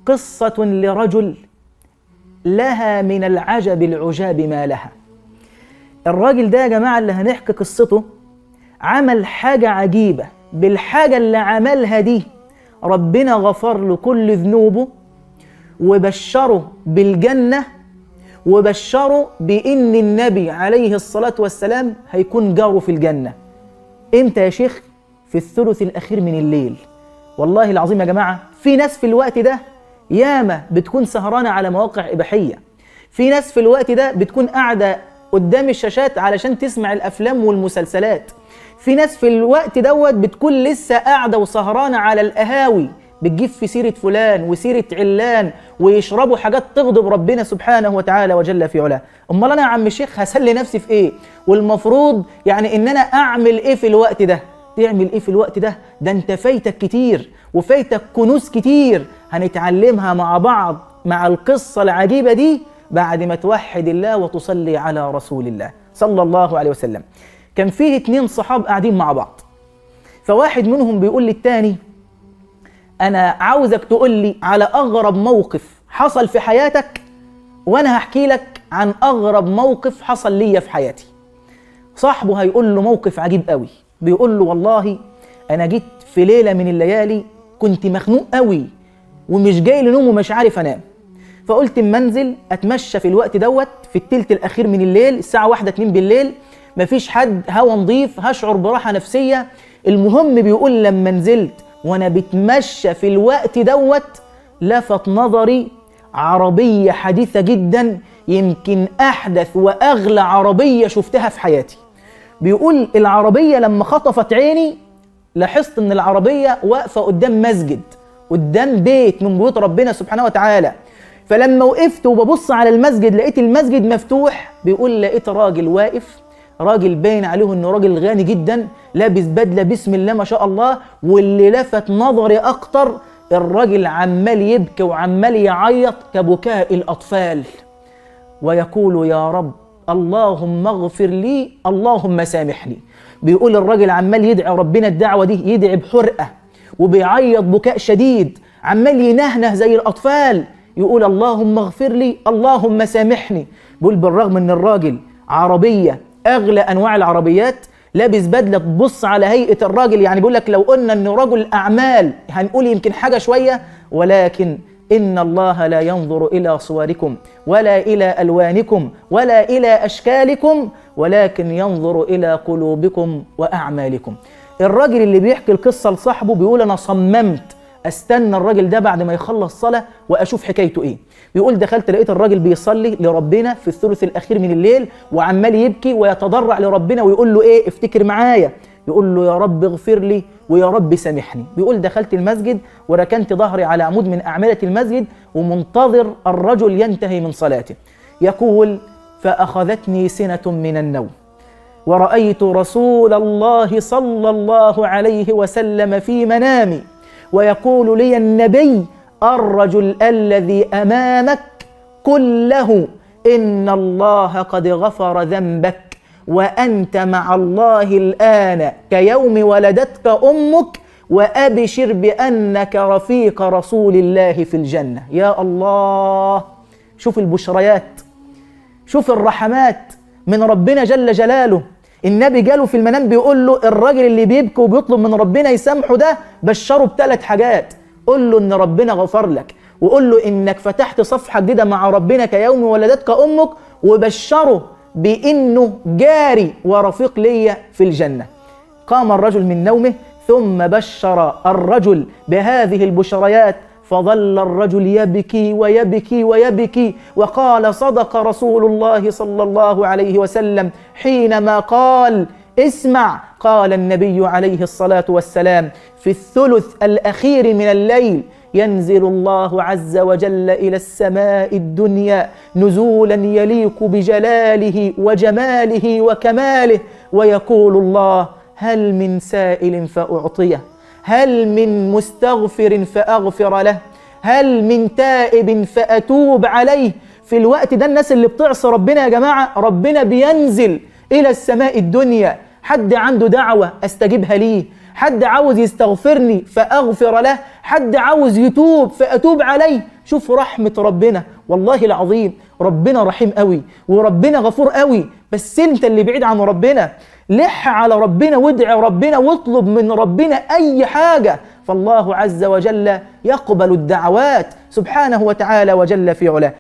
قصة لرجل لها من العجب العجاب ما لها الراجل ده يا جماعة اللي هنحكي قصته عمل حاجة عجيبة بالحاجة اللي عملها دي ربنا غفر له كل ذنوبه وبشره بالجنة وبشره بإن النبي عليه الصلاة والسلام هيكون جاره في الجنة إمتى يا شيخ؟ في الثلث الأخير من الليل والله العظيم يا جماعة في ناس في الوقت ده ياما بتكون سهرانة على مواقع إباحية في ناس في الوقت ده بتكون قاعدة قدام الشاشات علشان تسمع الأفلام والمسلسلات في ناس في الوقت دوت بتكون لسه قاعدة وسهرانة على القهاوي بتجيب في سيرة فلان وسيرة علان ويشربوا حاجات تغضب ربنا سبحانه وتعالى وجل في علاه امال انا يا عم الشيخ هسلي نفسي في ايه والمفروض يعني ان انا اعمل ايه في الوقت ده تعمل ايه في الوقت ده ده انت فايتك كتير وفايتك كنوز كتير هنتعلمها مع بعض مع القصة العجيبة دي بعد ما توحد الله وتصلي على رسول الله صلى الله عليه وسلم كان فيه اتنين صحاب قاعدين مع بعض فواحد منهم بيقول للتاني انا عاوزك تقول لي على اغرب موقف حصل في حياتك وانا هحكي لك عن اغرب موقف حصل ليا في حياتي صاحبه هيقول له موقف عجيب قوي بيقول له والله انا جيت في ليله من الليالي كنت مخنوق قوي ومش جاي لنوم ومش عارف انام فقلت اما انزل اتمشى في الوقت دوت في التلت الاخير من الليل الساعه واحدة اتنين بالليل مفيش حد هوا نظيف هشعر براحه نفسيه المهم بيقول لما نزلت وانا بتمشى في الوقت دوت لفت نظري عربيه حديثه جدا يمكن احدث واغلى عربيه شفتها في حياتي بيقول العربيه لما خطفت عيني لاحظت ان العربيه واقفه قدام مسجد قدام بيت من بيوت ربنا سبحانه وتعالى فلما وقفت وببص على المسجد لقيت المسجد مفتوح بيقول لقيت راجل واقف راجل باين عليه انه راجل غني جدا لابس بدله بسم الله ما شاء الله واللي لفت نظري اكتر الراجل عمال يبكي وعمال يعيط كبكاء الاطفال ويقول يا رب اللهم اغفر لي اللهم سامحني بيقول الراجل عمال يدعي ربنا الدعوه دي يدعي بحرقه وبيعيط بكاء شديد عمال ينهنه زي الاطفال يقول اللهم اغفر لي اللهم سامحني بيقول بالرغم ان الراجل عربيه اغلى انواع العربيات لابس بدله تبص على هيئه الراجل يعني بيقول لك لو قلنا انه رجل اعمال هنقول يمكن حاجه شويه ولكن ان الله لا ينظر الى صوركم ولا الى الوانكم ولا الى اشكالكم ولكن ينظر الى قلوبكم واعمالكم الراجل اللي بيحكي القصه لصاحبه بيقول انا صممت استنى الراجل ده بعد ما يخلص صلاه واشوف حكايته ايه بيقول دخلت لقيت الراجل بيصلي لربنا في الثلث الاخير من الليل وعمال يبكي ويتضرع لربنا ويقول له ايه افتكر معايا يقول له يا رب اغفر لي ويا رب سامحني بيقول دخلت المسجد وركنت ظهري على عمود من اعمده المسجد ومنتظر الرجل ينتهي من صلاته يقول فاخذتني سنه من النوم ورأيت رسول الله صلى الله عليه وسلم في منامي ويقول لي النبي الرجل الذي أمامك كله إن الله قد غفر ذنبك وأنت مع الله الآن كيوم ولدتك أمك وأبشر بأنك رفيق رسول الله في الجنة يا الله شوف البشريات شوف الرحمات من ربنا جل جلاله النبي جاله في المنام بيقول له الراجل اللي بيبكي وبيطلب من ربنا يسامحه ده بشره بثلاث حاجات قول له ان ربنا غفر لك وقول له انك فتحت صفحه جديده مع ربنا كيوم ولدتك امك وبشره بانه جاري ورفيق ليا في الجنه قام الرجل من نومه ثم بشر الرجل بهذه البشريات فظل الرجل يبكي ويبكي ويبكي وقال صدق رسول الله صلى الله عليه وسلم حينما قال اسمع قال النبي عليه الصلاه والسلام في الثلث الاخير من الليل ينزل الله عز وجل الى السماء الدنيا نزولا يليق بجلاله وجماله وكماله ويقول الله هل من سائل فاعطيه هل من مستغفر فاغفر له هل من تائب فاتوب عليه في الوقت ده الناس اللي بتعصي ربنا يا جماعه ربنا بينزل الى السماء الدنيا حد عنده دعوه استجيبها ليه حد عاوز يستغفرني فأغفر له حد عاوز يتوب فأتوب عليه شوف رحمة ربنا والله العظيم ربنا رحيم قوي وربنا غفور قوي بس انت اللي بعيد عن ربنا لح على ربنا وادعي ربنا واطلب من ربنا أي حاجة فالله عز وجل يقبل الدعوات سبحانه وتعالى وجل في علاه